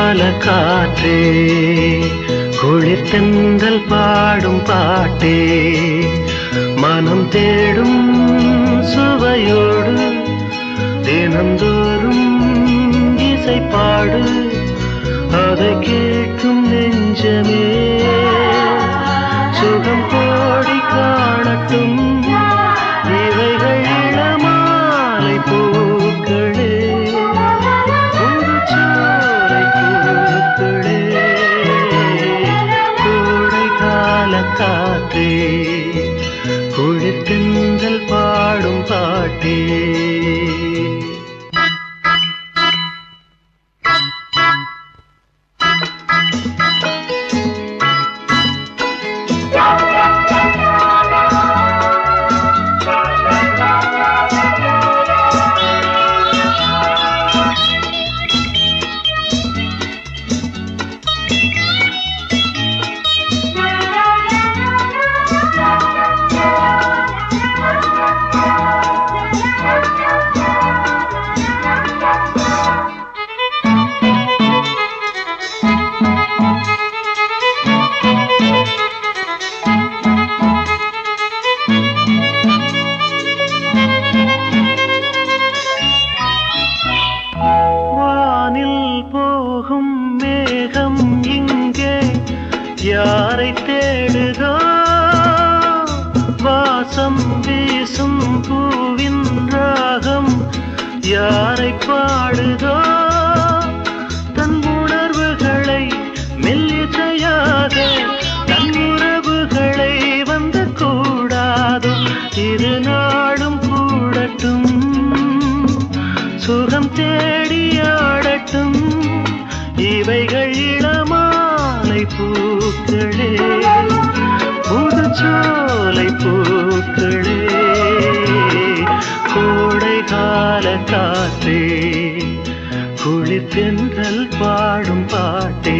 கால காற்றே குளிர் தென்றல் பாடும் பாட்டே மனம் தேடும் சுவையோடு தினந்தோறும் இசை பாடு அதை கேட்கும் நெஞ்சமே சுகம் கோடி காணட்டும் இவைகள் இளமாலை பூக்களே புதுச்சோலை பூக்களே கோடை கால காற்றே குளிர் தென்றல் பாடும் பாட்டே வானில் போகும் மேகம் இங்கே யாரை தேடுதோ வாசம் வீசும் பூவின் ராகம் யாரை பாடுதோ தன் உணர்வுகளை மெல்லிசையாக தன் உறவுகளை வந்து கூடாதோ இரு நாடும் கூடட்டும் சுகம் தேடி ஆடட்டும் இவைகள் இளமாலை பூக்களே புதுச்சோலை பூக்களே கோடை கால காற்றே குளிர் தென்றல் பாடும் பாட்டே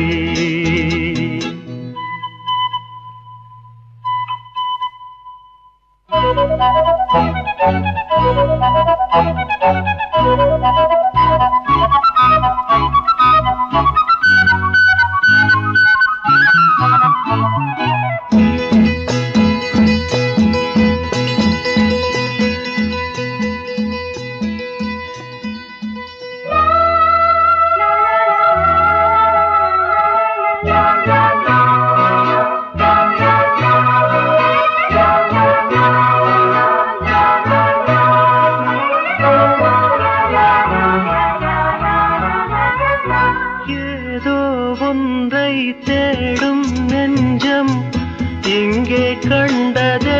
ஏதோ ஒன்றை தேடும் நெஞ்சம் இங்கே கண்டதே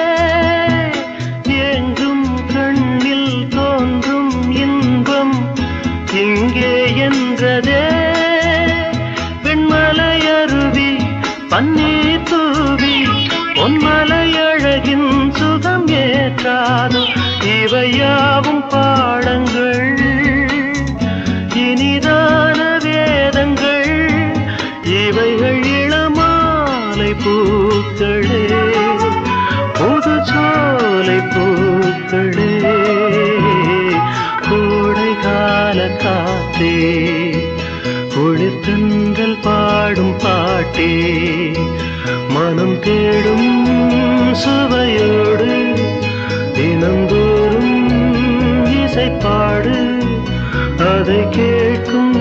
எங்கும் கண்ணில் தோன்றும் இன்பம் இங்கே என்றதே வெண்மலை அருவி பன்னீர் தூவி பொன்மலை அழகின் சுகம் ஏற்றாதோ இவையாவும் பாடங்கள் இனிதான வேதங்கள் இவைகள் இளமாலை பூக்களே புது சோலை பூக்களே கோடை கால காத்தே குளிர்தங்கள் பாடும் பாட்டே மனம் தேடும் சுவையோடு தினந்தோறும் இசைப்பாடு அதை கேட்கும்